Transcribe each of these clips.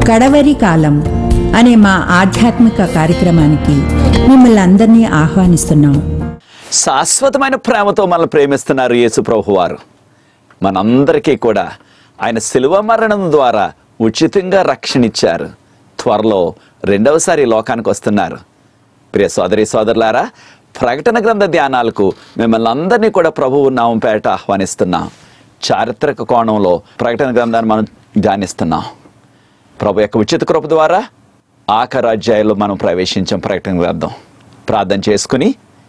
కడవరి కాలం అనే మా ఆధ్యాత్మిక కార్యక్రమానికి మిమ్మల్ని అందరినీ ఆహ్వానిస్తున్నాం శాశ్వతమైన ప్రేమతో మనల్ని ప్రేమిస్తున్నారు యేసు ప్రభు వారు మనందరికీ కూడా ఆయన శిలువ మరణం ద్వారా ఉచితంగా రక్షణ ఇచ్చారు త్వరలో రెండవసారి ఈ లోకానికి వస్తున్నారు ప్రియ సోదరి సోదరులారా ప్రకటన గ్రంథ ధ్యానాలకు మిమ్మల్ని అందరినీ కూడా ప్రభువు నామం పేట ఆహ్వానిస్తున్నాం చారిత్రక కోణంలో ప్రకటన గ్రంథాన్ని మనం ధ్యానిస్తున్నాం ప్రభు యొక్క ఉచిత కృప ద్వారా ఆఖరి అధ్యాయంలో మనం ప్రవేశించాం ప్రకటన గ్రంథం ప్రార్థన చేసుకుని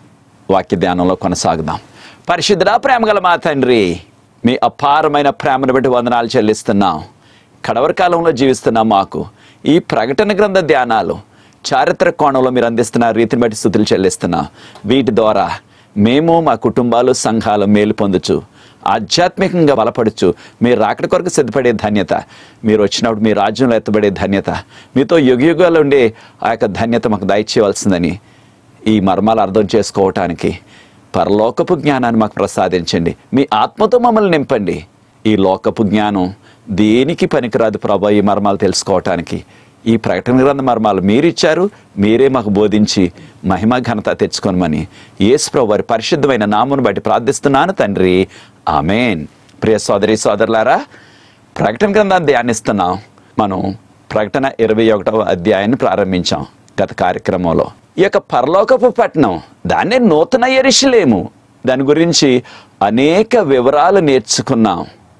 వాక్య ధ్యానంలో కొనసాగుదాం పరిశుద్ధ ప్రేమగల మా తండ్రి మీ అపారమైన ప్రేమను బట్టి వందనాలు చెల్లిస్తున్నాం కడవరి కాలంలో జీవిస్తున్నాం మాకు ఈ ప్రకటన గ్రంథ ధ్యానాలు చారిత్రక కోణంలో మీరు అందిస్తున్న రీతిని బట్టి స్థుతులు చెల్లిస్తున్నాం వీటి ద్వారా మేము మా కుటుంబాలు సంఘాలు మేలు పొందుచు ఆధ్యాత్మికంగా బలపడుచు మీరు రాకడి కొరకు సిద్ధపడే ధన్యత మీరు వచ్చినప్పుడు మీ రాజ్యంలో ఎత్తబడే ధన్యత మీతో యుగయుగాలు ఉండే ఆ యొక్క ధన్యత మాకు దయచేయవలసిందని ఈ మర్మాలు అర్థం చేసుకోవటానికి పరలోకపు జ్ఞానాన్ని మాకు ప్రసాదించండి మీ ఆత్మతో మమ్మల్ని నింపండి ఈ లోకపు జ్ఞానం దేనికి పనికిరాదు ప్రభా ఈ మర్మాలు తెలుసుకోవటానికి ఈ ప్రకటన గ్రంథ మర్మాలు మీరిచ్చారు మీరే మాకు బోధించి మహిమ ఘనత తెచ్చుకోనమని యేసు ప్రభు వారి పరిశుద్ధమైన నామును బట్టి ప్రార్థిస్తున్నాను తండ్రి ఆమెన్ ప్రియ సోదరి సోదరులారా ప్రకటన గ్రంథాన్ని ధ్యానిస్తున్నాం మనం ప్రకటన ఇరవై ఒకటవ అధ్యాయాన్ని ప్రారంభించాం గత కార్యక్రమంలో ఈ యొక్క పరలోకపు పట్టణం దాన్నే నూతన ఎరిశలేము దాని గురించి అనేక వివరాలు నేర్చుకున్నాం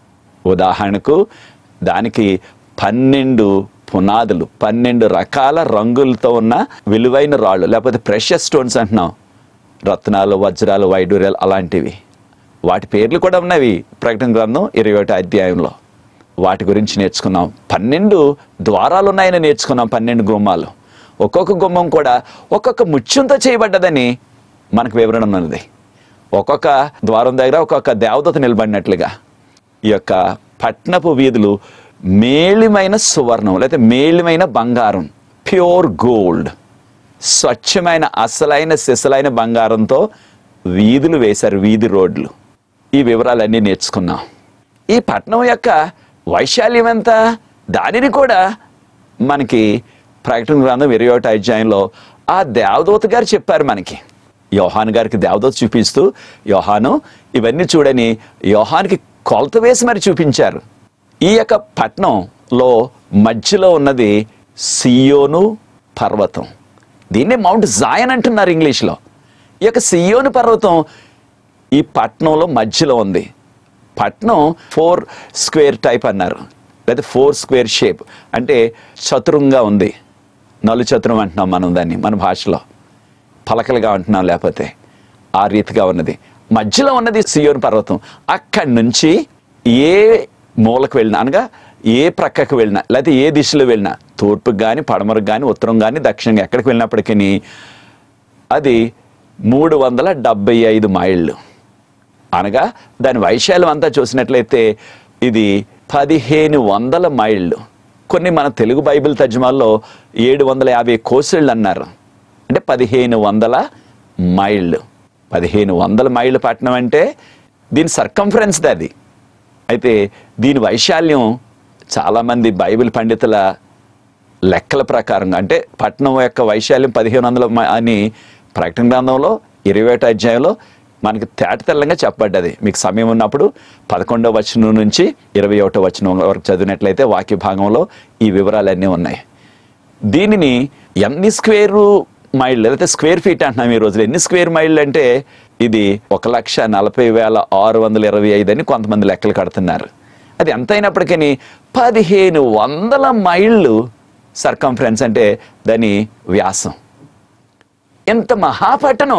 ఉదాహరణకు దానికి పన్నెండు పునాదులు పన్నెండు రకాల రంగులతో ఉన్న విలువైన రాళ్ళు లేకపోతే ప్రెషస్ స్టోన్స్ అంటున్నాం రత్నాలు వజ్రాలు వైడూర్యాలు అలాంటివి వాటి పేర్లు కూడా ఉన్నవి ప్రకటన గ్రంథం ఇరవై ఒకటి అధ్యాయంలో వాటి గురించి నేర్చుకున్నాం పన్నెండు ద్వారాలు ఉన్నాయని నేర్చుకున్నాం పన్నెండు గుమ్మాలు ఒక్కొక్క గుమ్మం కూడా ఒక్కొక్క ముత్యంతో చేయబడ్డదని మనకు వివరణ ఉన్నది ఒక్కొక్క ద్వారం దగ్గర ఒక్కొక్క దేవదత నిలబడినట్లుగా ఈ యొక్క పట్నపు వీధులు మేలిమైన సువర్ణం లేకపోతే మేలిమైన బంగారం ప్యూర్ గోల్డ్ స్వచ్ఛమైన అసలైన సిసలైన బంగారంతో వీధులు వేశారు వీధి రోడ్లు ఈ వివరాలన్నీ నేర్చుకున్నాం ఈ పట్నం యొక్క వైశాల్యం ఎంత దానిని కూడా మనకి ప్రకటన గ్రంథం ఇరవై ఒకటి అధ్యాయంలో ఆ దేవదూత గారు చెప్పారు మనకి యోహాన్ గారికి దేవదూత చూపిస్తూ యోహాను ఇవన్నీ చూడని యోహానికి కొలత వేసి మరి చూపించారు ఈ యొక్క పట్నంలో మధ్యలో ఉన్నది సియోను పర్వతం దీన్నే మౌంట్ జాయన్ అంటున్నారు ఇంగ్లీష్లో ఈ యొక్క సియోను పర్వతం ఈ పట్నంలో మధ్యలో ఉంది పట్నం ఫోర్ స్క్వేర్ టైప్ అన్నారు లేదా ఫోర్ స్క్వేర్ షేప్ అంటే చతురంగా ఉంది నలు చతురం అంటున్నాం మనం దాన్ని మన భాషలో పలకలుగా అంటున్నాం లేకపోతే ఆ రీతిగా ఉన్నది మధ్యలో ఉన్నది సియోన్ పర్వతం అక్కడి నుంచి ఏ మూలకు వెళ్ళినా అనగా ఏ ప్రక్కకు వెళ్ళినా లేకపోతే ఏ దిశలో వెళ్ళినా తూర్పుకి కానీ పడమరకు కానీ ఉత్తరం కానీ దక్షిణంగా ఎక్కడికి వెళ్ళినప్పటికీ అది మూడు వందల డెబ్బై ఐదు మైళ్ళు అనగా దాని వైశాల్యం అంతా చూసినట్లయితే ఇది పదిహేను వందల మైళ్ళు కొన్ని మన తెలుగు బైబిల్ తర్జుమాల్లో ఏడు వందల యాభై కోసిళ్ళు అన్నారు అంటే పదిహేను వందల మైళ్ళు పదిహేను వందల మైళ్ళు పట్టణం అంటే దీని సర్కంఫరెన్స్ అది అయితే దీని వైశాల్యం చాలామంది బైబిల్ పండితుల లెక్కల ప్రకారంగా అంటే పట్నం యొక్క వైశాల్యం పదిహేను వందల మ- అని ప్రకటన గ్రంథంలో ఇరవై ఒకటి అధ్యాయంలో మనకి తేట తెల్లంగా చెప్పబడ్డది మీకు సమయం ఉన్నప్పుడు పదకొండవ వచనం నుంచి ఇరవై ఒకటో వచనం వరకు చదివినట్లయితే వాక్య భాగంలో ఈ వివరాలన్నీ ఉన్నాయి దీనిని ఎన్ని స్క్వేర్ మైళ్ళు లేకపోతే స్క్వేర్ ఫీట్ అంటున్నాం ఈ రోజులు ఎన్ని స్క్వేర్ మైళ్ళు అంటే ఇది ఒక లక్ష నలభై వేల ఆరు వందల ఇరవై ఐదు అని కొంతమంది లెక్కలు కడుతున్నారు అది ఎంత అయినప్పటికీ పదిహేను వందల మైళ్ళు సర్కంఫరెన్స్ అంటే దాని వ్యాసం ఎంత మహాపట్టణం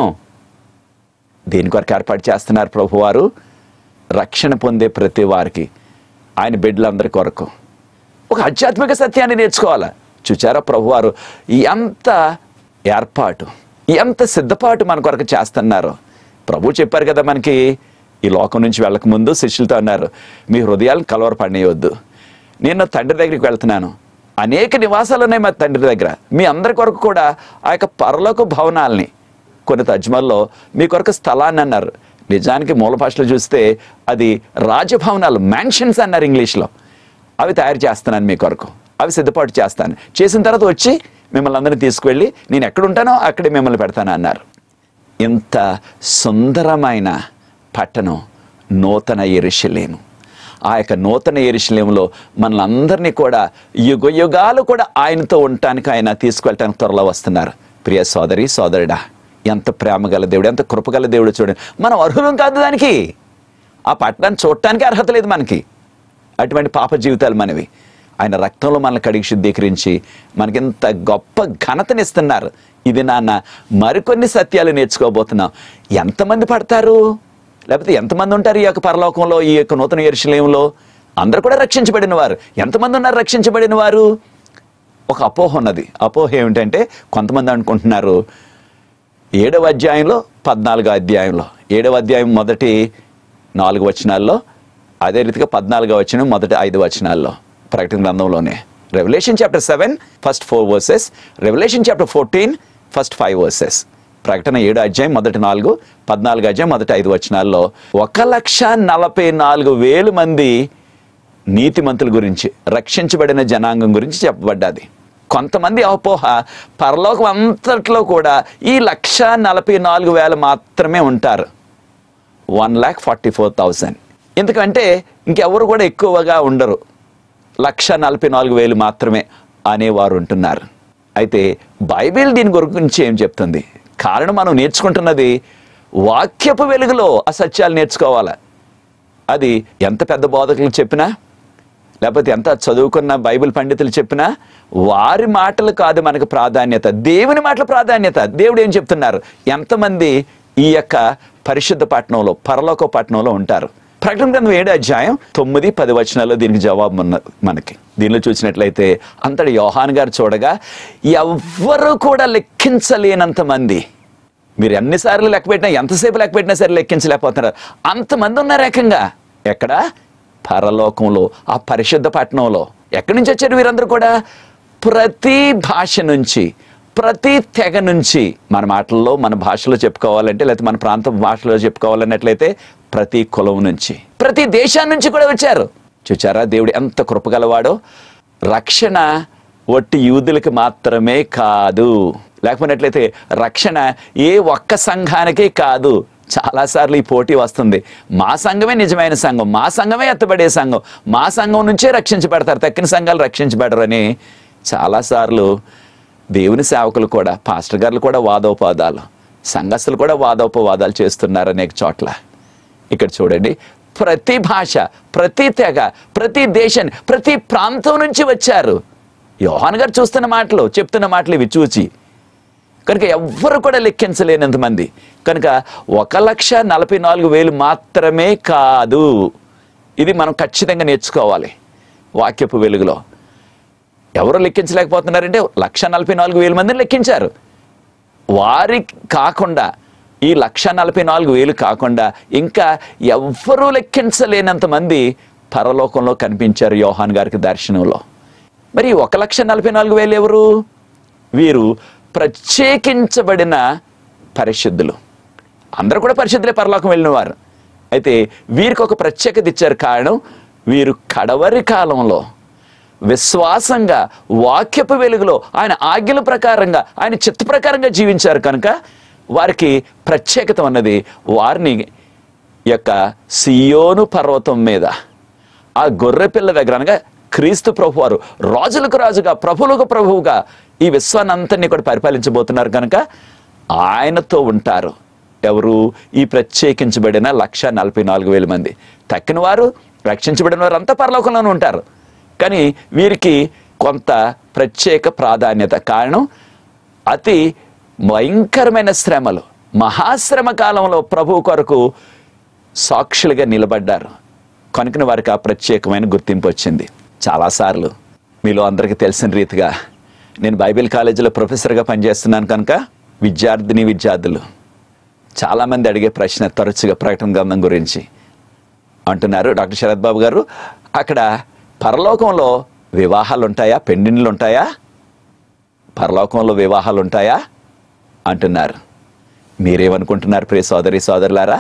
దేని కొరకు ఏర్పాటు చేస్తున్నారు ప్రభువారు రక్షణ పొందే ప్రతి వారికి ఆయన బిడ్డలందరి కొరకు ఒక ఆధ్యాత్మిక సత్యాన్ని నేర్చుకోవాలా చూచారా ప్రభువారు ఎంత ఏర్పాటు ఎంత సిద్ధపాటు మన కొరకు చేస్తున్నారు ప్రభు చెప్పారు కదా మనకి ఈ లోకం నుంచి వెళ్ళక ముందు శిష్యులతో అన్నారు మీ హృదయాలను కలవరపడనేయొద్దు నేను నా తండ్రి దగ్గరికి వెళ్తున్నాను అనేక నివాసాలు ఉన్నాయి మా తండ్రి దగ్గర మీ అందరి కొరకు కూడా ఆ యొక్క పరలోక భవనాల్ని కొన్ని తజ్మల్లో మీ కొరకు స్థలాన్ని అన్నారు నిజానికి మూల భాషలో చూస్తే అది రాజభవనాలు మ్యాన్షన్స్ అన్నారు ఇంగ్లీష్లో అవి తయారు చేస్తున్నాను మీ కొరకు అవి సిద్ధపాటు చేస్తాను చేసిన తర్వాత వచ్చి మిమ్మల్ని అందరినీ తీసుకువెళ్ళి నేను ఎక్కడ ఉంటానో అక్కడే మిమ్మల్ని పెడతాను అన్నారు ఇంత సుందరమైన పట్టణం నూతన ఎరుషలేము ఆ యొక్క నూతన ఎరుషలేములో మనలందరినీ కూడా యుగ యుగాలు కూడా ఆయనతో ఉండటానికి ఆయన తీసుకువెళ్ళటానికి త్వరలో వస్తున్నారు ప్రియ సోదరి సోదరుడా ఎంత ప్రేమ గల దేవుడు ఎంత కృపగల దేవుడు చూడండి మనం అర్హులం కాదు దానికి ఆ పట్టణాన్ని చూడటానికి అర్హత లేదు మనకి అటువంటి పాప జీవితాలు మనవి ఆయన రక్తంలో మనల్ని కడిగి శుద్ధీకరించి మనకింత గొప్ప ఘనతనిస్తున్నారు ఇది నాన్న మరికొన్ని సత్యాలు నేర్చుకోబోతున్నాం ఎంతమంది పడతారు లేకపోతే ఎంతమంది ఉంటారు ఈ యొక్క పరలోకంలో ఈ యొక్క నూతన ఎరుశలేంలో అందరు కూడా రక్షించబడిన వారు ఎంతమంది ఉన్నారు రక్షించబడిన వారు ఒక అపోహ ఉన్నది అపోహ ఏమిటంటే కొంతమంది అనుకుంటున్నారు ఏడవ అధ్యాయంలో పద్నాలుగో అధ్యాయంలో ఏడవ అధ్యాయం మొదటి నాలుగు వచనాల్లో అదే రీతిగా పద్నాలుగో వచనం మొదటి ఐదు వచనాల్లో ప్రకటన గ్రంథంలోనే revelation chapter seven first four verses revelation chapter fourteen first five verses ప్రకటన ఏడు అధ్యాయం మొదటి నాలుగు పద్నాలుగు అధ్యాయం మొదటి ఐదు వచనాల్లో ఒక లక్ష నలభై నాలుగు వేలు మంది నీతిమంతుల గురించి రక్షించబడిన జనాంగం గురించి చెప్పబడ్డది కొంతమంది అపోహ పరలోకం అంతట్లో కూడా ఈ లక్ష నలభై నాలుగు వేలు మాత్రమే ఉంటారు one lakh forty four thousand ఎందుకంటే ఇంకెవరు కూడా ఎక్కువగా ఉండరు లక్ష నలభై నాలుగు వేలు మాత్రమే అనేవారు ఉంటున్నారు అయితే బైబిల్ దీని గురించి ఏం చెప్తుంది కారణం మనం నేర్చుకుంటున్నది వాక్యపు వెలుగులో ఆ సత్యాలు నేర్చుకోవాలి అది ఎంత పెద్ద బోధకులు చెప్పినా లేకపోతే ఎంత చదువుకున్న బైబిల్ పండితులు చెప్పినా వారి మాటలు కాదు మనకు ప్రాధాన్యత దేవుని మాటల ప్రాధాన్యత దేవుడు ఏం చెప్తున్నారు ఎంతమంది ఈ యొక్క పరిశుద్ధ పట్టణంలో పరలోక పట్టణంలో ఉంటారు ప్రకటన గ్రంథం ఏడు అధ్యాయం తొమ్మిది పది వచనాల్లో దీనికి జవాబు ఉన్న మనకి దీనిలో చూసినట్లయితే అంతటి యోహాన్ గారు చూడగా ఎవ్వరూ కూడా లెక్కించలేనంత మంది మీరు ఎన్నిసార్లు లెక్క పెట్టినా ఎంతసేపు లెక్క పెట్టినా సరే లెక్కించలేకపోతున్నారు అంతమంది ఉన్నారు ఏకంగా ఎక్కడ పరలోకంలో ఆ పరిశుద్ధ పట్టణంలో ఎక్కడి నుంచి వచ్చారు వీరందరూ కూడా ప్రతి భాష నుంచి ప్రతి తెగ నుంచి మన మాటల్లో మన భాషలో చెప్పుకోవాలంటే లేకపోతే మన ప్రాంత భాషలో చెప్పుకోవాలన్నట్లయితే ప్రతి కులం నుంచి ప్రతి దేశాన్ని నుంచి కూడా వచ్చారు చూచారా దేవుడు ఎంత కృపగలవాడో రక్షణ ఒట్టి యూదులకి మాత్రమే కాదు లేకపోయినట్లయితే రక్షణ ఏ ఒక్క సంఘానికే కాదు చాలాసార్లు ఈ పోటీ వస్తుంది మా సంఘమే నిజమైన సంఘం మా సంఘమే ఎత్తబడే సంఘం మా సంఘం నుంచే రక్షించబడతారు తక్కిన సంఘాలు రక్షించబడరు అని చాలాసార్లు దేవుని సేవకులు కూడా పాస్టర్ గారులు కూడా వాదోపవాదాలు సంఘస్థులు కూడా వాదోపవాదాలు చేస్తున్నారు అనేక చోట్ల ఇక్కడ చూడండి ప్రతి భాష ప్రతి తెగ ప్రతి దేశం ప్రతి ప్రాంతం నుంచి వచ్చారు యోహాన్ గారు చూస్తున్న మాటలు చెప్తున్న మాటలు ఇవి చూచి కనుక ఎవ్వరు కూడా లెక్కించలేనంత మంది కనుక ఒక లక్ష నలభై నాలుగు వేలు మాత్రమే కాదు ఇది మనం ఖచ్చితంగా నేర్చుకోవాలి వాక్యపు వెలుగులో ఎవరు లెక్కించలేకపోతున్నారంటే లక్ష నలభై నాలుగు వేల మందిని లెక్కించారు వారి కాకుండా ఈ లక్ష నలభై నాలుగు వేలు కాకుండా ఇంకా ఎవ్వరూ లెక్కించలేనంత మంది పరలోకంలో కనిపించారు యోహాన్ గారికి దర్శనంలో మరి ఒక లక్ష నలభై నాలుగు వేలు ఎవరు వీరు ప్రత్యేకించబడిన పరిశుద్ధులు అందరూ కూడా పరిశుద్ధులే పరలోకం వెళ్ళిన వారు అయితే వీరికి ఒక ప్రత్యేకత ఇచ్చారు కారణం వీరు కడవరి కాలంలో విశ్వాసంగా వాక్యపు వెలుగులో ఆయన ఆజ్ఞల ప్రకారంగా ఆయన చిత్త ప్రకారంగా జీవించారు కనుక వారికి ప్రత్యేకత ఉన్నది వారిని యొక్క సియోను పర్వతం మీద ఆ గొర్రె పిల్ల దగ్గర అనగా క్రీస్తు ప్రభు వారు రాజులకు రాజుగా ప్రభువులకు ప్రభువుగా ఈ విశ్వాన్ని అంతని కూడా పరిపాలించబోతున్నారు కనుక ఆయనతో ఉంటారు ఎవరు ఈ ప్రత్యేకించబడిన లక్ష నలభై నాలుగు వేల మంది తక్కిన వారు రక్షించబడిన వారు అంతా పరలోకంలోనే ఉంటారు కానీ వీరికి కొంత ప్రత్యేక ప్రాధాన్యత కారణం అతి భయంకరమైన శ్రమలు మహాశ్రమ కాలంలో ప్రభు కొరకు సాక్షులుగా నిలబడ్డారు కనుకని వారికి ఆ ప్రత్యేకమైన గుర్తింపు వచ్చింది చాలాసార్లు మీలో అందరికీ తెలిసిన రీతిగా నేను బైబిల్ కాలేజీలో ప్రొఫెసర్గా పనిచేస్తున్నాను కనుక విద్యార్థిని విద్యార్థులు చాలామంది అడిగే ప్రశ్న తరచుగా ప్రకటన గ్రంథం గురించి అంటున్నారు డాక్టర్ శరత్ బాబు గారు అక్కడ పరలోకంలో వివాహాలు ఉంటాయా పెండిళ్ళు ఉంటాయా పరలోకంలో వివాహాలు ఉంటాయా అంటున్నారు మీరేమనుకుంటున్నారు ప్రియ సోదరి సోదరులారా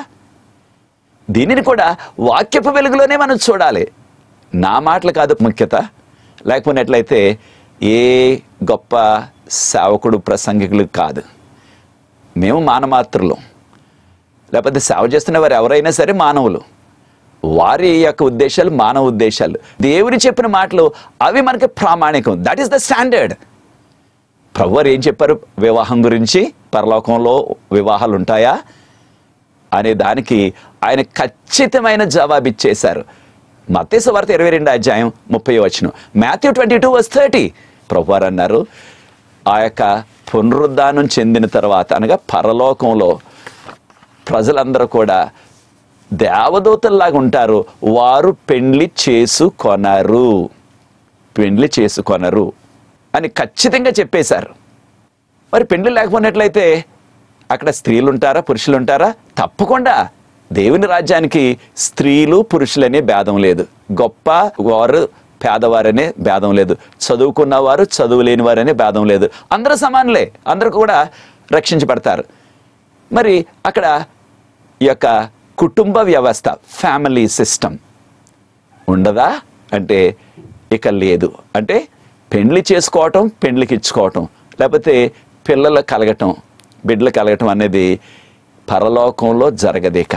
దీనిని కూడా వాక్యపు వెలుగులోనే మనం చూడాలి నా మాటలు కాదు ముఖ్యత లేకపోయినట్లయితే ఏ గొప్ప సేవకుడు ప్రసంగికులు కాదు మేము మానమాత్రులు లేకపోతే సేవ చేస్తున్న వారు ఎవరైనా సరే మానవులు వారి యొక్క ఉద్దేశాలు మానవ ఉద్దేశాలు దేవుని చెప్పిన మాటలు అవి మనకి ప్రామాణికం దట్ ఈస్ ద స్టాండర్డ్ ప్రభువారు ఏం చెప్పారు వివాహం గురించి పరలోకంలో వివాహాలు ఉంటాయా అనే దానికి ఆయన ఖచ్చితమైన జవాబు ఇచ్చేశారు మత్తేసు వార్త ఇరవై రెండు అధ్యాయం ముప్పై వచనం Matthew twenty two verse thirty ప్రభువారు అన్నారు ఆ యొక్క పునరుద్ధానం చెందిన తర్వాత అనగా పరలోకంలో ప్రజలందరూ కూడా దేవదూతల్లాగా ఉంటారు వారు పెండ్లి చేసుకొనరు పెండ్లి చేసుకొనరు అని ఖచ్చితంగా చెప్పేశారు మరి పెండ్లి లేకపోయినట్లయితే అక్కడ స్త్రీలు ఉంటారా పురుషులు ఉంటారా తప్పకుండా దేవుని రాజ్యానికి స్త్రీలు పురుషులనే భేదం లేదు గొప్ప వారు పేదవారనే భేదం లేదు చదువుకున్నవారు చదువు లేని వారనే భేదం లేదు అందరూ సమానులే అందరూ కూడా రక్షించబడతారు మరి అక్కడ ఈ యొక్క కుటుంబ వ్యవస్థ ఫ్యామిలీ సిస్టమ్ ఉండదా అంటే ఇక లేదు అంటే పెండ్లి చేసుకోవటం పెండ్లికి ఇచ్చుకోవటం లేకపోతే పిల్లలు కలగటం బిడ్డలు కలగటం అనేది పరలోకంలో జరగదిక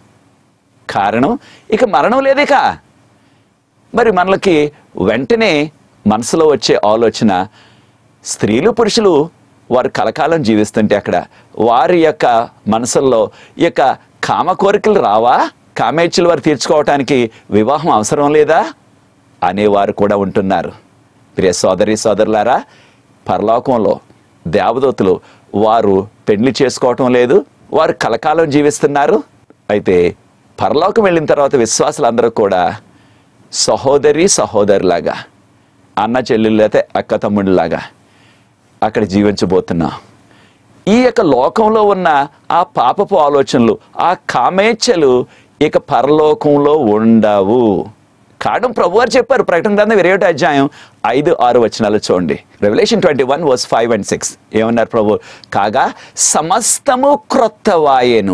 కారణం ఇక మరణం లేదిక మరి మనలకి వెంటనే మనసులో వచ్చే ఆలోచన స్త్రీలు పురుషులు వారు కలకాలం జీవిస్తుంటే అక్కడ వారి యొక్క మనసుల్లో ఈ యొక్క కామ కోరికలు రావా కామేచ్ఛలు వారు తీర్చుకోవటానికి వివాహం అవసరం లేదా అనేవారు కూడా ఉంటున్నారు ప్రియ సోదరి సోదరులారా పరలోకంలో దేవదూతలు వారు పెళ్లి చేసుకోవటం లేదు వారు కలకాలం జీవిస్తున్నారు అయితే పరలోకం వెళ్ళిన తర్వాత విశ్వాసులందరూ కూడా సహోదరి సహోదరులాగా అన్న చెల్లెళ్ళైతే అక్క తమ్ముడిలాగా అక్కడ జీవించబోతున్నాం ఈ యొక్క లోకంలో ఉన్న ఆ పాపపు ఆలోచనలు ఆ కామేచ్ఛలు ఇక పరలోకంలో ఉండవు కారణం ప్రభు వారు చెప్పారు ప్రకటన గ్రంథం ఇరవై ఒకటి అధ్యాయం ఐదు ఆరు వచనాలు చూడండి revolution twenty one verse five and six ఏమన్నారు ప్రభు కాగా సమస్తము క్రొత్త వాయేను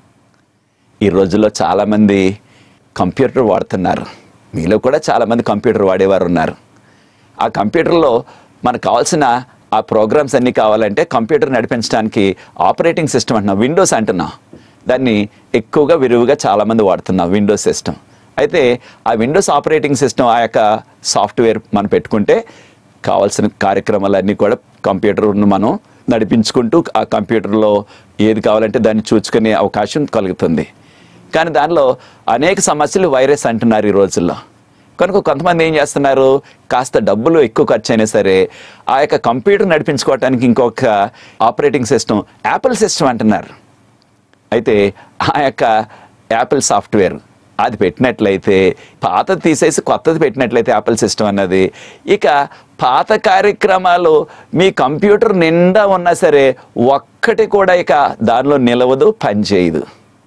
ఈ రోజుల్లో చాలామంది కంప్యూటర్ వాడుతున్నారు మీలో కూడా చాలామంది కంప్యూటర్ వాడేవారు ఉన్నారు ఆ కంప్యూటర్లో మనకు కావాల్సిన ఆ ప్రోగ్రామ్స్ అన్నీ కావాలంటే కంప్యూటర్ నడిపించడానికి ఆపరేటింగ్ సిస్టమ్ అంటున్నాం విండోస్ అంటున్నాం దాన్ని ఎక్కువగా విరివిగా చాలామంది వాడుతున్నాం విండోస్ సిస్టమ్ అయితే ఆ విండోస్ ఆపరేటింగ్ సిస్టమ్ ఆ యొక్క సాఫ్ట్వేర్ మనం పెట్టుకుంటే కావాల్సిన కార్యక్రమాలన్నీ కూడా కంప్యూటర్ను మనం నడిపించుకుంటూ ఆ కంప్యూటర్లో ఏది కావాలంటే దాన్ని చూసుకునే అవకాశం కలుగుతుంది కానీ దానిలో అనేక సమస్యలు వైరస్ అంటున్నారు ఈ రోజుల్లో కనుక కొంతమంది ఏం చేస్తున్నారు కాస్త డబ్బులు ఎక్కువ ఖర్చు అయినా సరే ఆ యొక్క కంప్యూటర్ నడిపించుకోవటానికి ఇంకొక ఆపరేటింగ్ సిస్టమ్ యాపిల్ సిస్టమ్ అంటున్నారు అయితే ఆ యొక్క యాపిల్ సాఫ్ట్వేర్ అది పెట్టినట్లయితే పాతది తీసేసి కొత్తది పెట్టినట్లయితే యాపిల్ సిస్టమ్ అన్నది ఇక పాత కార్యక్రమాలు మీ కంప్యూటర్ నిండా ఉన్నా సరే ఒక్కటి కూడా ఇక దానిలో నిలవదు పనిచేయదు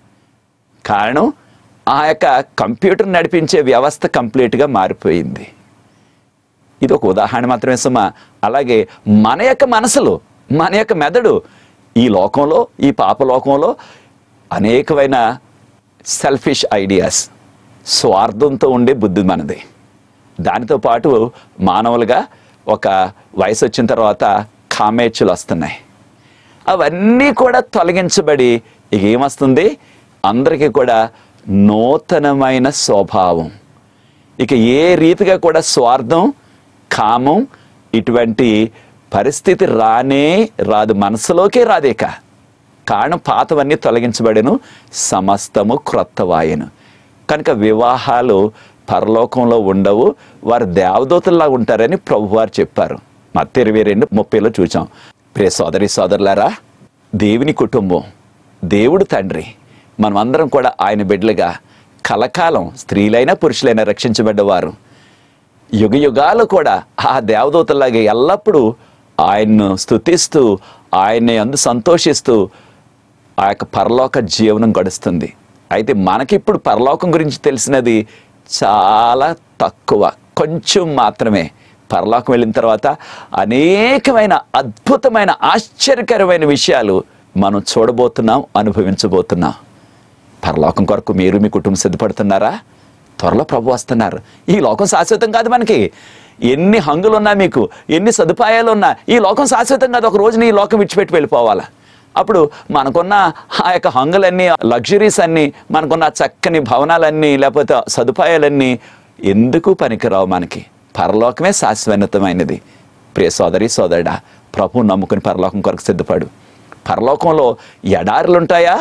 కారణం ఆ యొక్క కంప్యూటర్ నడిపించే వ్యవస్థ కంప్లీట్గా మారిపోయింది ఇది ఒక ఉదాహరణ మాత్రమే సుమా అలాగే మన యొక్క మనసులు మన యొక్క మెదడు ఈ లోకంలో ఈ పాప లోకంలో అనేకమైన సెల్ఫిష్ ఐడియాస్ స్వార్థంతో ఉండే బుద్ధి మనది దానితో పాటు మానవులుగా ఒక వయసు వచ్చిన తర్వాత కామేచ్చులు వస్తున్నాయి అవన్నీ కూడా తొలగించబడి ఇక ఏమొస్తుంది అందరికీ కూడా నూతనమైన స్వభావం ఇక ఏ రీతిగా కూడా స్వార్థం కామం ఇటువంటి పరిస్థితి రానే రాదు మనసులోకే రాదేక కారణం పాతవన్నీ తొలగించబడెను సమస్తము క్రొత్తవాయను కనుక వివాహాలు పరలోకంలో ఉండవు వారు దేవదూతల్లా ఉంటారని ప్రభువారు చెప్పారు మత్త ఇరవై రెండు ముప్పైలో చూచాం ప్రియ సోదరి సోదరులారా దేవుని కుటుంబం దేవుడు తండ్రి మనమందరం కూడా ఆయన బిడ్డలుగా కలకాలం స్త్రీలైనా పురుషులైనా రక్షించబడ్డవారు యుగ యుగాలు కూడా ఆ దేవదూతలాగా ఎల్లప్పుడూ ఆయన్ను స్తుతిస్తూ ఆయన్ని అందు సంతోషిస్తూ ఆ యొక్క పరలోక జీవనం గడుస్తుంది అయితే మనకిప్పుడు పరలోకం గురించి తెలిసినది చాలా తక్కువ కొంచెం మాత్రమే పరలోకం వెళ్ళిన తర్వాత అనేకమైన అద్భుతమైన ఆశ్చర్యకరమైన విషయాలు మనం చూడబోతున్నాం అనుభవించబోతున్నాం పరలోకం కొరకు మీరు మీ కుటుంబం సిద్ధపడుతున్నారా త్వరలో ప్రభు వస్తున్నారు ఈ లోకం శాశ్వతం కాదు మనకి ఎన్ని హంగులు ఉన్నా మీకు ఎన్ని సదుపాయాలు ఉన్నా ఈ లోకం శాశ్వతం కాదు ఒక రోజున ఈ లోకం విడిచిపెట్టి వెళ్ళిపోవాలా అప్పుడు మనకున్న ఆ యొక్క హంగులన్నీ లగ్జరీస్ అన్నీ మనకున్న చక్కని భవనాలన్నీ లేకపోతే సదుపాయాలన్నీ ఎందుకు పనికిరావు మనకి పరలోకమే శాశ్వతమైనది ప్రియ సోదరి సోదరుడా ప్రభు నమ్ముకుని పరలోకం కొరకు సిద్ధపడు పరలోకంలో ఎడారులు ఉంటాయా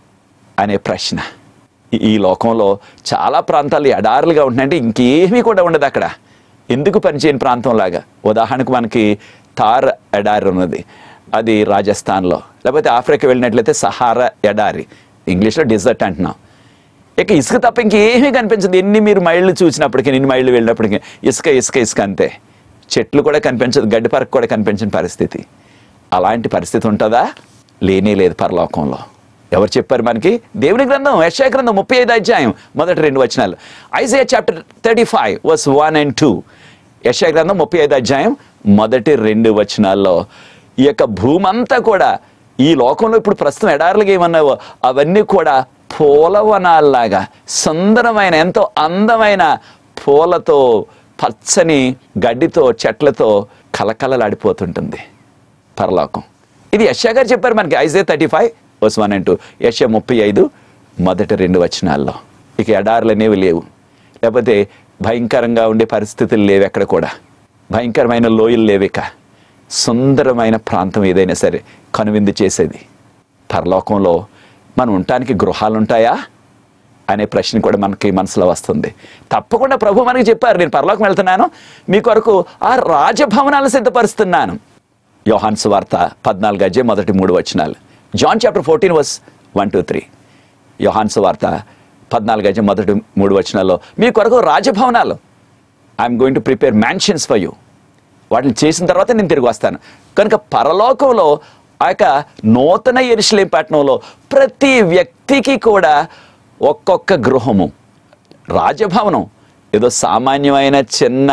అనే ప్రశ్న ఈ- ఈ లోకంలో చాలా ప్రాంతాలు ఎడారులుగా ఉంటున్నాయంటే ఇంకేమీ కూడా ఉండదు అక్కడ ఎందుకు పనిచేయని ప్రాంతంలాగా ఉదాహరణకు మనకి తార్ ఎడారి ఉన్నది అది రాజస్థాన్లో లేకపోతే ఆఫ్రికా వెళ్ళినట్లయితే సహారా ఎడారి ఇంగ్లీష్లో డిజర్ట్ అంటున్నాం ఇక ఇసుక తప్ప ఇంకేమీ కనిపించదు ఎన్ని మీరు మైళ్ళు చూసినప్పటికీ ఎన్ని మైళ్ళు వెళ్ళినప్పటికీ ఇసుక ఇసుక ఇసుక అంతే చెట్లు కూడా కనిపించదు గడ్డి పరకు కూడా కనిపించని పరిస్థితి అలాంటి పరిస్థితి ఉంటుందా లేనే లేదు పరలోకంలో ఎవరు చెప్పారు మనకి దేవుని గ్రంథం యశా గ్రంథం ముప్పై ఐదు అధ్యాయం మొదటి రెండు వచనాలు Isaiah chapter thirty five verse one and two యశా గ్రంథం ముప్పై ఐదు అధ్యాయం మొదటి రెండు వచనాల్లో ఈ యొక్క భూమంతా కూడా ఈ లోకంలో ఇప్పుడు ప్రస్తుతం ఎడారులుగా ఏమన్నావో అవన్నీ కూడా పూలవనాల్లాగా సుందరమైన ఎంతో అందమైన పూలతో పచ్చని గడ్డితో చెట్లతో కలకలలాడిపోతుంటుంది పరలోకం ఇది యశ్యా గారు చెప్పారు మనకి Isaiah thirty five verse one and two యశ్యా ముప్పై ఐదు మొదటి రెండు వచనాల్లో ఇక ఎడారులు అనేవి లేవు లేకపోతే భయంకరంగా ఉండే పరిస్థితులు లేవు ఎక్కడ కూడా భయంకరమైన లోయలు లేవు ఇక సుందరమైన ప్రాంతం ఏదైనా సరే కనువిందు చేసేది పరలోకంలో మనం ఉండటానికి గృహాలు ఉంటాయా అనే ప్రశ్న కూడా మనకి మనసులో వస్తుంది తప్పకుండా ప్రభు మనకి చెప్పారు నేను పరలోకం వెళ్తున్నాను మీ కొరకు ఆ రాజభవనాలు సిద్ధపరుస్తున్నాను యోహాన్ సువార్త పద్నాలుగు అజే మొదటి మూడు వచనాలు John chapter fourteen verse one two three యోహాన్ సువార్త పద్నాలుగు అజే మొదటి మూడు వచనాల్లో మీ కొరకు రాజభవనాలు I'm going to prepare mansions for you వాటిని చేసిన తర్వాత నేను తిరిగి వస్తాను కనుక పరలోకంలో ఆ యొక్క నూతన ఎరుసలేం పట్టణంలో ప్రతి వ్యక్తికి కూడా ఒక్కొక్క గృహము రాజభవనం ఏదో సామాన్యమైన చిన్న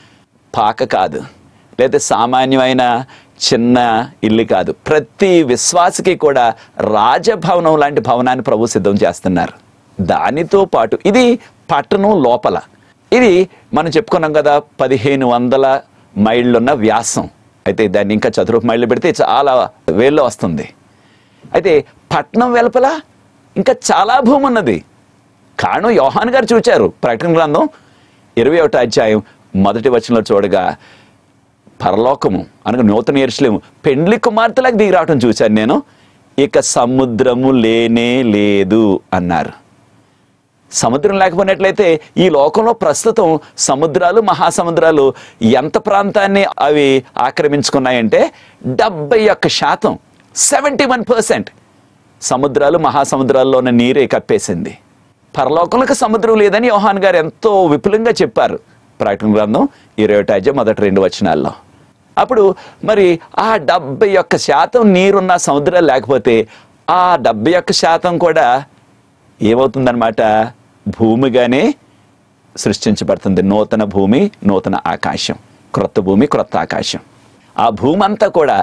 పాక కాదు లేదా సామాన్యమైన చిన్న ఇల్లు కాదు ప్రతి విశ్వాసకి కూడా రాజభవనం లాంటి భవనాన్ని ప్రభు సిద్ధం చేస్తున్నారు దానితో పాటు ఇది పట్టణం లోపల ఇది మనం చెప్పుకున్నాం కదా పదిహేను వందల మైళ్ళున్న వ్యాసం అయితే దాన్ని ఇంకా చతురపు మైళ్ళు పెడితే చాలా వేల్లో వస్తుంది అయితే పట్నం వెలుపల ఇంకా చాలా భూమి ఉన్నది కారణం యోహాన్ గారు చూచారు ప్రకటన గ్రంథం ఇరవై ఒకటో అధ్యాయం మొదటి వచనంలో చూడగా పరలోకము అనగా నూతన ఎరుసలేము పెండ్లి కుమార్తెలకు దిగి రావటం చూశాను నేను ఇక సముద్రము లేనే లేదు అన్నారు సముద్రం లేకపోయినట్లయితే ఈ లోకంలో ప్రస్తుతం సముద్రాలు మహాసముద్రాలు ఎంత ప్రాంతాన్ని అవి ఆక్రమించుకున్నాయంటే డెబ్బై ఒక్క శాతం సెవెంటీ వన్ పర్సెంట్ సముద్రాలు మహాసముద్రాల్లో ఉన్న నీరే కప్పేసింది పరలోకంలోకి సముద్రం లేదని యోహాన్ గారు ఎంతో విపులంగా చెప్పారు ప్రకటన గ్రంథం ఇరవై ఒకటి మొదటి రెండు వచనాల్లో అప్పుడు మరి ఆ డెబ్బై ఒక్క శాతం నీరున్న సముద్రాలు లేకపోతే ఆ డెబ్బై ఒక్క శాతం కూడా ఏమవుతుందన్నమాట భూమిగానే సృష్టించబడుతుంది నూతన భూమి నూతన ఆకాశం క్రొత్త భూమి క్రొత్త ఆకాశం ఆ భూమి అంతా కూడా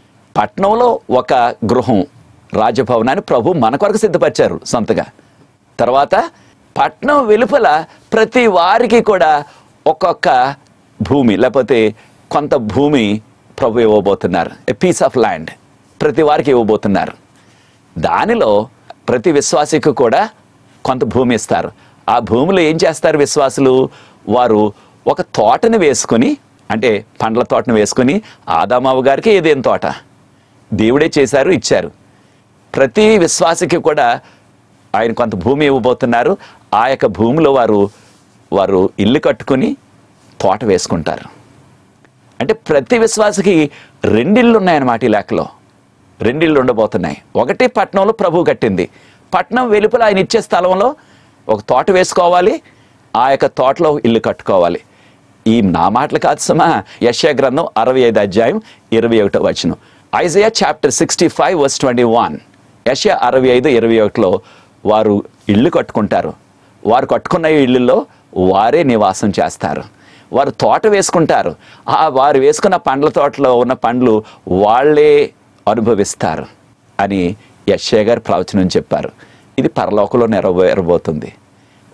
పట్నంలో ఒక గృహం రాజభవనాన్ని ప్రభు మన కొరకు సిద్ధపరిచారు సొంతగా తర్వాత పట్నం వెలుపల ప్రతి వారికి కూడా ఒక్కొక్క భూమి లేకపోతే కొంత భూమి ప్రభు ఇవ్వబోతున్నారు ఎ పీస్ ఆఫ్ ల్యాండ్ ప్రతి వారికి ఇవ్వబోతున్నారు దానిలో ప్రతి విశ్వాసికి కూడా కొంత భూమి ఇస్తారు ఆ భూమిలో ఏం చేస్తారు విశ్వాసులు వారు ఒక తోటని వేసుకొని అంటే పండ్ల తోటను వేసుకొని ఆదామావు గారికి ఏదేం తోట దేవుడే చేశారు ఇచ్చారు ప్రతి విశ్వాసికి కూడా ఆయన కొంత భూమి ఇవ్వబోతున్నారు ఆ యొక్క భూమిలో వారు వారు ఇల్లు కట్టుకొని తోట వేసుకుంటారు అంటే ప్రతి విశ్వాసకి రెండిళ్ళు ఉన్నాయన్నమాట ఈ లెక్కలో రెండిళ్ళు ఉండబోతున్నాయి ఒకటి పట్నంలో ప్రభు కట్టింది పట్నం వెలుపల ఆయన ఇచ్చే స్థలంలో ఒక తోట వేసుకోవాలి ఆ యొక్క తోటలో ఇల్లు కట్టుకోవాలి ఈ నా మాటలు కాదు సమా యశ్యా గ్రంథం అరవై ఐదు అధ్యాయం ఇరవై ఒకటో వచనం Isaiah chapter sixty five verse twenty one యశ్యా అరవై ఐదు ఇరవై ఒకటిలో వారు ఇల్లు కట్టుకుంటారు వారు కట్టుకున్న ఈ ఇళ్ళల్లో వారే నివాసం చేస్తారు వారు తోట వేసుకుంటారు ఆ వారు వేసుకున్న పండ్ల తోటలో ఉన్న పండ్లు వాళ్ళే అనుభవిస్తారు అని యశ్య గారు ప్రవచనం చెప్పారు ఇది పరలోకంలో నెరవేరబోతుంది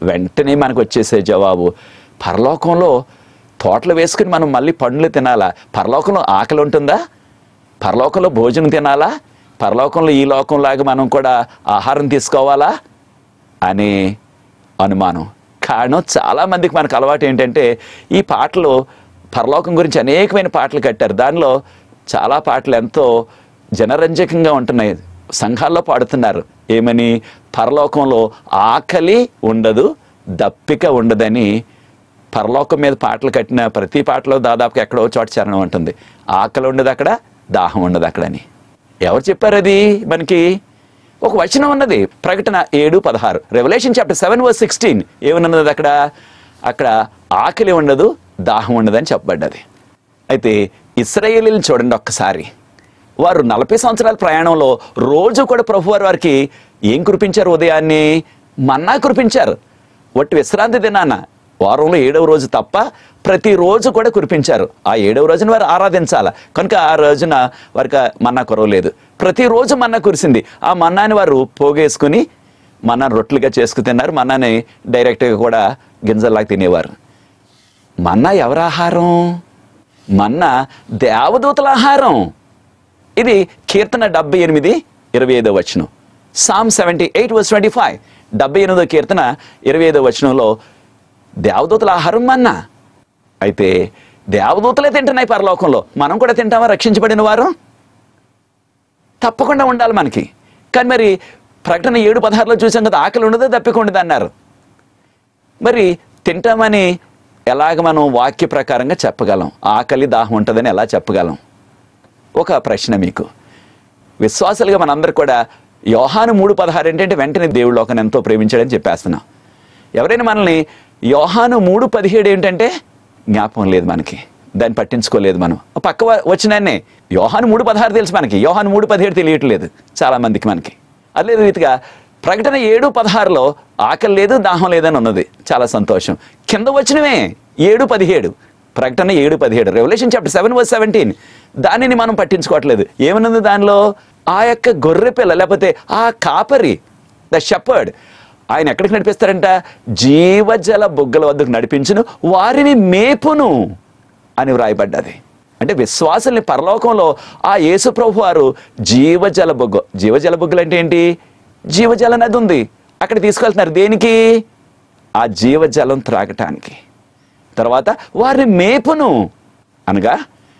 వెంటనే మనకు వచ్చేసే జవాబు పరలోకంలో తోటలు వేసుకుని మనం మళ్ళీ పండ్లు తినాలా పరలోకంలో ఆకలి ఉంటుందా పరలోకంలో భోజనం తినాలా పరలోకంలో ఈ లోకంలాగా మనం కూడా ఆహారం తీసుకోవాలా అనే అనుమానం కారణం చాలామందికి మనకు అలవాటు ఏంటంటే ఈ పాటలు పరలోకం గురించి అనేకమైన పాటలు కట్టారు దానిలో చాలా పాటలు ఎంతో జనరంజకంగా ఉంటున్నాయి సంఘాల్లో పాడుతున్నారు ఏమని పరలోకంలో ఆకలి ఉండదు దప్పిక ఉండదని పరలోకం మీద పాటలు కట్టిన ప్రతి పాటలో దాదాపుగా ఎక్కడో చోట చరణం ఉంటుంది ఆకలి ఉండదు అక్కడ దాహం ఉండదు అక్కడ అని ఎవరు చెప్పారు అది మనకి ఒక వచనం ఉన్నది ప్రకటన ఏడు పదహారు revolution chapter seven verse sixteen ఏమన్నది అక్కడ అక్కడ ఆకలి ఉండదు దాహం ఉండదు అని చెప్పబడ్డది అయితే ఇస్రాయేలీని చూడండి ఒక్కసారి వారు నలభై సంవత్సరాల ప్రయాణంలో రోజు కూడా ప్రభువారు వారికి ఏం కురిపించారు ఉదయాన్నే మన్నా కురిపించారు వట్టి విశ్రాంతి దినాన వారంలో ఏడవ రోజు తప్ప ప్రతిరోజు కూడా కురిపించారు ఆ ఏడవ రోజున వారు ఆరాధించాల కనుక ఆ రోజున వారికి మన్నా కురవలేదు ప్రతిరోజు మన్నా కురిసింది ఆ మన్నాని వారు పోగేసుకుని మన్నా రొట్టెలుగా చేసుకు తిన్నారు మన్నాని డైరెక్ట్గా కూడా గింజల్లాగా తినేవారు మన్నా ఎవరి ఆహారం మన్నా దేవదూతల ఆహారం ఇది కీర్తన డెబ్బై ఎనిమిది ఇరవై ఐదో వచనం psalm seventy eight verse twenty five డెబ్బై ఎనిమిదో కీర్తన ఇరవై ఐదో వచనంలో దేవదూతల ఆహారం మన్నా అయితే దేవదూతలే తింటున్నాయి పరలోకంలో మనం కూడా తింటామా రక్షించబడిన వారు తప్పకుండా ఉండాలి మనకి కానీ మరి ప్రకటన ఏడు పదహారులో చూసాం కదా ఆకలి ఉండదు దప్పిక ఉండదు అన్నారు మరి తింటామని ఎలాగ మనం వాక్య ప్రకారంగా చెప్పగలం ఆకలి దాహం ఉంటుందని ఎలా చెప్పగలం ఒక ప్రశ్న మీకు విశ్వాసాలుగా మనందరూ కూడా యోహాను మూడు పదహారు ఏంటంటే వెంటనే దేవుడు లోకం ఎంతో ప్రేమించాడని చెప్పేస్తున్నాం ఎవరైనా మనల్ని యోహాను మూడు పదిహేడు ఏంటంటే జ్ఞాపకం లేదు మనకి దాన్ని పట్టించుకోలేదు మనం ఆ పక్క వ- వచ్చినాన్నే యోహాను మూడు పదహారు తెలుసు మనకి యోహాను మూడు పదిహేడు తెలియట్లేదు చాలా మందికి మనకి అదే రీతిగా ప్రకటన ఏడు పదహారులో ఆకలి లేదు దాహం లేదని ఉన్నది చాలా సంతోషం కింద వచ్చినవే ఏడు పదిహేడు ప్రకటన ఏడు పదిహేడు revolution chapter seven verse seventeen దానిని మనం పట్టించుకోవట్లేదు ఏమన్నది దానిలో ఆ యొక్క గొర్రె పిల్ల లేకపోతే ఆ కాపరి ద షెపర్డ్ ఆయన ఎక్కడికి నడిపిస్తారంట జీవజల బుగ్గల వద్దకు నడిపించును వారిని మేపును అని వ్రాయబడ్డది అంటే విశ్వాసుల్ని పరలోకంలో ఆ యేసు ప్రభు వారు జీవజల బొగ్గు జీవజల బొగ్గులు అంటే ఏంటి జీవజల నది ఉంది అక్కడ తీసుకెళ్తున్నారు దేనికి ఆ జీవజలం త్రాగటానికి తర్వాత వారిని మేపును అనగా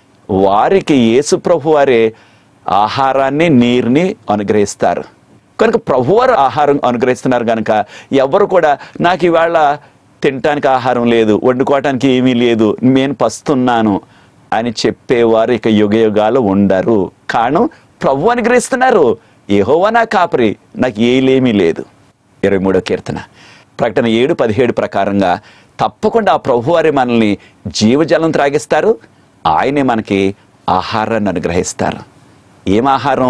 వారికి యేసు ప్రభు వారే ఆహారాన్ని నీరుని అనుగ్రహిస్తారు కనుక ప్రభువారు ఆహారం అనుగ్రహిస్తున్నారు కనుక ఎవరు కూడా నాకు ఇవాళ తినటానికి ఆహారం లేదు వండుకోవటానికి ఏమీ లేదు నేను పస్తున్నాను అని చెప్పేవారు ఇక యుగ యుగాలు ఉండరు కారణం ప్రభు అనుగ్రహిస్తున్నారు ఏహోవా నా కాపరి నాకు ఏలేమీ లేదు ఇరవై మూడో కీర్తన ప్రకటన ఏడు పదిహేడు ప్రకారంగా తప్పకుండా ఆ ప్రభువారి మనల్ని జీవజలం త్రాగిస్తారు ఆయనే మనకి ఆహారాన్ని అనుగ్రహిస్తారు ఏం ఆహారం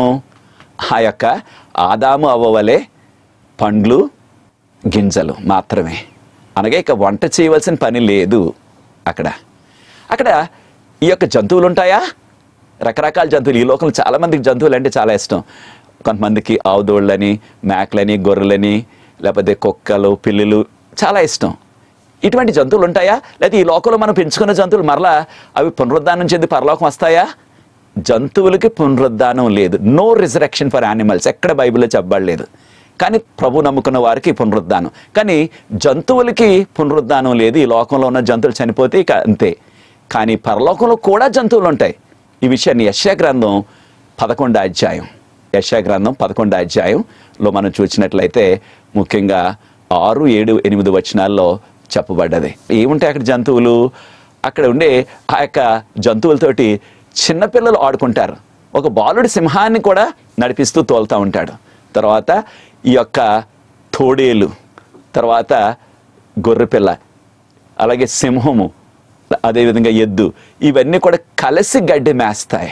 ఆ యొక్క ఆదాము అవ్వవలే పండ్లు గింజలు మాత్రమే అనగా ఇక వంట చేయవలసిన పని లేదు అక్కడ అక్కడ ఈ యొక్క జంతువులు ఉంటాయా రకరకాల జంతువులు ఈ లోకంలో చాలా మందికి జంతువులు అంటే చాలా ఇష్టం కొంతమందికి ఆవుదోళ్ళని మేకలని గొర్రెలని లేకపోతే కుక్కలు పిల్లులు చాలా ఇష్టం ఇటువంటి జంతువులు ఉంటాయా లేకపోతే ఈ లోకంలో మనం పెంచుకున్న జంతువులు మరలా అవి పునరుద్ధానం చెంది పరలోకం వస్తాయా జంతువులకి పునరుద్ధానం లేదు నో రిజరెక్షన్ ఫర్ యానిమల్స్ ఎక్కడ బైబిల్లో చెప్పబడలేదు కానీ ప్రభు నమ్ముకున్న వారికి పునరుద్ధానం కానీ జంతువులకి పునరుద్ధానం లేదు ఈ లోకంలో ఉన్న జంతువులు చనిపోతే ఇక అంతే కానీ పరలోకంలో కూడా జంతువులు ఉంటాయి ఈ విషయాన్ని యశ్యా గ్రంథం పదకొండో అధ్యాయం యశ్యా గ్రంథం పదకొండో అధ్యాయంలో మనం చూసినట్లయితే ముఖ్యంగా ఆరు ఏడు ఎనిమిది వచనాల్లో చెప్పబడ్డది ఏముంటాయి అక్కడ జంతువులు అక్కడ ఉండే ఆ యొక్క జంతువులతోటి చిన్నపిల్లలు ఆడుకుంటారు ఒక బాలుడి సింహాన్ని కూడా నడిపిస్తూ తోలుతూ ఉంటాడు తర్వాత ఈ యొక్క తోడేలు తర్వాత గొర్రెపిల్ల అలాగే సింహము అదేవిధంగా ఎద్దు ఇవన్నీ కూడా కలిసి గడ్డి మేస్తాయి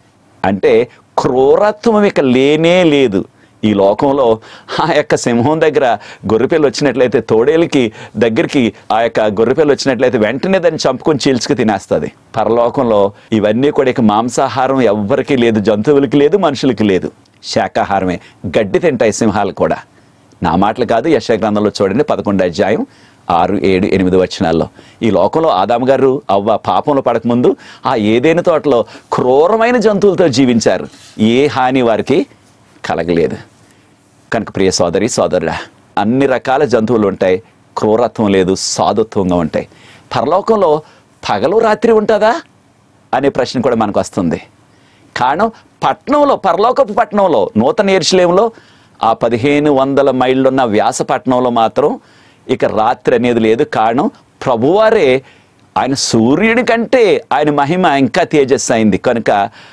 అంటే క్రూరత్వం ఇక లేనే లేదు ఈ లోకంలో ఆ యొక్క సింహం దగ్గర గొర్రెపిల్ల వచ్చినట్లయితే తోడేలకి దగ్గరికి ఆ యొక్క గొర్రెపిల్ల వచ్చినట్లయితే వెంటనే దాన్ని చంపుకొని చీల్చుకు తినేస్తుంది పరలోకంలో ఇవన్నీ కూడా ఇక మాంసాహారం ఎవ్వరికీ లేదు జంతువులకి లేదు మనుషులకి లేదు శాకాహారమే గడ్డి తింటాయి సింహాలు కూడా నా మాటలు కాదు యశ గ్రంథంలో చూడండి పదకొండు అధ్యాయం ఆరు ఏడు ఎనిమిది వచనాల్లో ఈ లోకంలో ఆదాము గారు అవ్వ పాపంలో పడకముందు ఆ ఏదైనా తోటలో క్రూరమైన జంతువులతో జీవించారు ఏ హాని వారికి కలగలేదు కనుక ప్రియ సోదరి సోదరుడా అన్ని రకాల జంతువులు ఉంటాయి క్రూరత్వం లేదు సాధుత్వంగా ఉంటాయి పరలోకంలో పగలు రాత్రి ఉంటుందా అనే ప్రశ్న కూడా మనకు వస్తుంది కారణం పట్నంలో పరలోకపు పట్టణంలో నూతన ఎరుసలేంలో ఆ పదిహేను వందల మైళ్ళున్న వ్యాసపట్నంలో మాత్రం ఇక రాత్రి అనేది లేదు కారణం ప్రభువారే ఆయన సూర్యుని కంటే ఆయన మహిమ ఇంకా తేజస్సు అయింది కనుక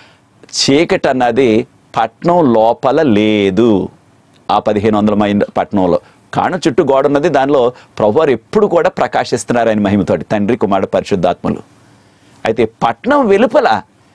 చీకటి అన్నది పట్నం లోపల లేదు ఆ పదిహేను వందల మైల్ పట్టణంలో కారణం చుట్టూ గోడ ఉన్నది దానిలో ప్రభువారు ఎప్పుడు కూడా ప్రకాశిస్తున్నారు ఆయన మహిమతోటి తండ్రి కుమారుడు పరిశుద్ధాత్మలు అయితే పట్నం వెలుపల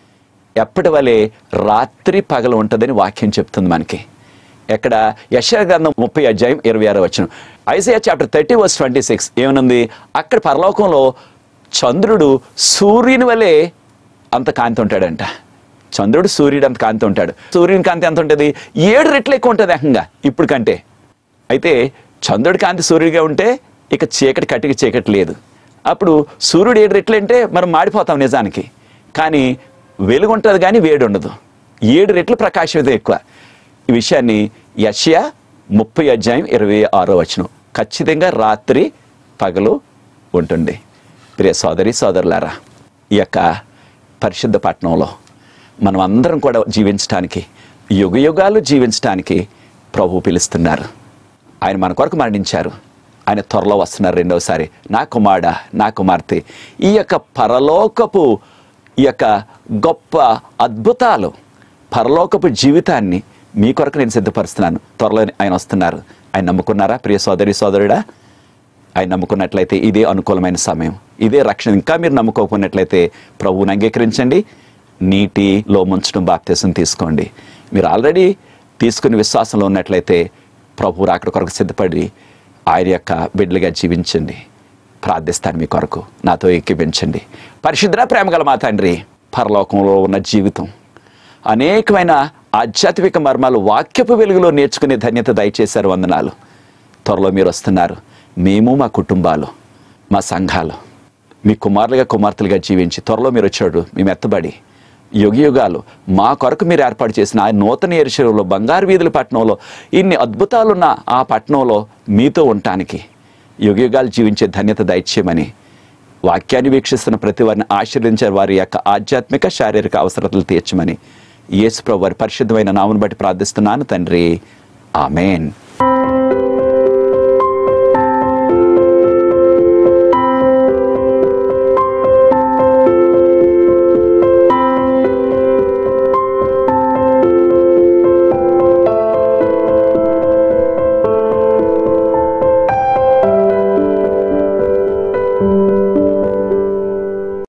ఎప్పటి వలె రాత్రి పగలు ఉంటుందని వాక్యం చెప్తుంది మనకి ఎక్కడ యశ గ్రంథం ముప్పై అధ్యాయం ఇరవై ఆరో వచ్చిన Isaiah chapter thirty verse twenty six ఏమనుంది అక్కడ పరలోకంలో చంద్రుడు సూర్యుని వలె అంత కాంతి ఉంటాడంట చంద్రుడు సూర్యుడు అంత కాంతి ఉంటాడు సూర్యుని కాంతి ఎంత ఉంటుంది ఏడు రెట్లు ఎక్కువ ఉంటుంది ఏకంగా ఇప్పుడు కంటే అయితే చంద్రుడి కాంతి సూర్యుడిగా ఉంటే ఇక చీకటి కట్టికి చీకటి లేదు అప్పుడు సూర్యుడు ఏడు రెట్లు అంటే మనం మాడిపోతాం నిజానికి కానీ వెలుగు ఉంటుంది కానీ వేడి ఉండదు ఏడు రెట్లు ప్రకాశం ఎక్కువ ఈ విషయాన్ని యష్యా ముప్పై అధ్యాయం ఇరవై ఆరో వచనం ఖచ్చితంగా రాత్రి పగలు ఉంటుంది ప్రియ సోదరి సోదరులారా ఈ యొక్క పరిశుద్ధ పట్టణంలో మనం అందరం కూడా జీవించడానికి యుగ యుగాలు జీవించడానికి ప్రభు పిలుస్తున్నారు ఆయన మన కొరకు మరణించారు ఆయన త్వరలో వస్తున్నారు రెండవసారి నా కుమారుడ నా కుమార్తె ఈ యొక్క పరలోకపు ఈ యొక్క గొప్ప అద్భుతాలు పరలోకపు జీవితాన్ని మీ కొరకు నేను సిద్ధపరుస్తున్నాను త్వరలో ఆయన వస్తున్నారు ఆయన నమ్ముకున్నారా ప్రియ సోదరి సోదరుడా ఆయన నమ్ముకున్నట్లయితే ఇదే అనుకూలమైన సమయం ఇదే రక్షణ ఇంకా మీరు నమ్ముకోకున్నట్లయితే ప్రభువుని అంగీకరించండి నీటిలో ముంచడం బాప్తీసం తీసుకోండి మీరు ఆల్రెడీ తీసుకుని విశ్వాసంలో ఉన్నట్లయితే ప్రభు రాకడ కొరకు సిద్ధపడి ఆయన యొక్క బిడ్డలుగా జీవించండి ప్రార్థిస్తాను మీ కొరకు నాతో ఎక్కిపించండి పరిశుద్ర ప్రేమగల మా తండ్రి పరలోకంలో ఉన్న జీవితం అనేకమైన ఆధ్యాత్మిక మర్మాలు వాక్యపు వెలుగులో నేర్చుకునే ధన్యత దయచేశారు వందనాలు త్వరలో మీరు వస్తున్నారు మేము మా కుటుంబాలు మా సంఘాలు మీ కుమారులుగా కుమార్తెలుగా జీవించి త్వరలో మీరు వచ్చాడు మేము ఎత్తబడి యుగ యుగాలు మా కొరకు మీరు ఏర్పాటు చేసిన ఆ నూతన ఎరుశలంలో బంగారు వీధుల పట్టణంలో ఇన్ని అద్భుతాలున్న ఆ పట్టణంలో మీతో ఉండటానికి యుగ యుగాలు జీవించే ధన్యత దయచేయమని వాక్యాన్ని వీక్షిస్తున్న ప్రతి వారిని ఆశీర్వదించే వారి యొక్క ఆధ్యాత్మిక శారీరక అవసరతలు తీర్చమని యేసు ప్రభు వారి పరిశుద్ధమైన నామను బట్టి ప్రార్థిస్తున్నాను తండ్రి ఆమెన్